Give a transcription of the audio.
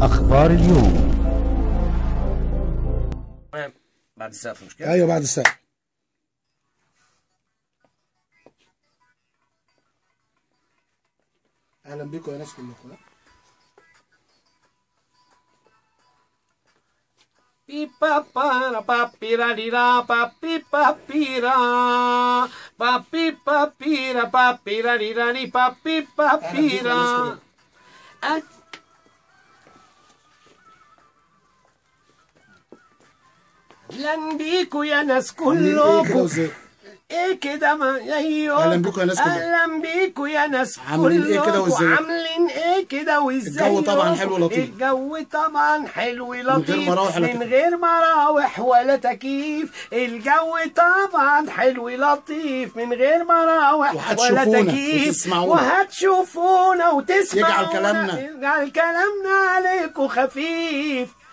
أخبار اليوم تمام بعد السقف مش كده ايوه بعد الساعه اهلا بيكم يا ناس كلكم ها؟ Pipa para papirarira papipapira papipapira papirarirari papipapira أت- اهلا بيكوا يا ناس عاملين ايه كده كلكم وازاي ايه كده ما ايوه أهلا بيكوا يا ناس كلكم. اهلا بيكوا يا ناس عاملين إيه كده كلكم. وإزاي؟ عاملين ايه كده وازاي الجو طبعاً حلو ولطيف. الجو طبعا حلو لطيف مراوح ولا من تكييف. غير مراوح ولا تكييف الجو طبعا حلو لطيف من غير مراوح ولا وهتشوفونا تكييف وتسمعونا. وهتشوفونا وتسمعونا يجعل كلامنا. يجعل كلامنا عليكم خفيف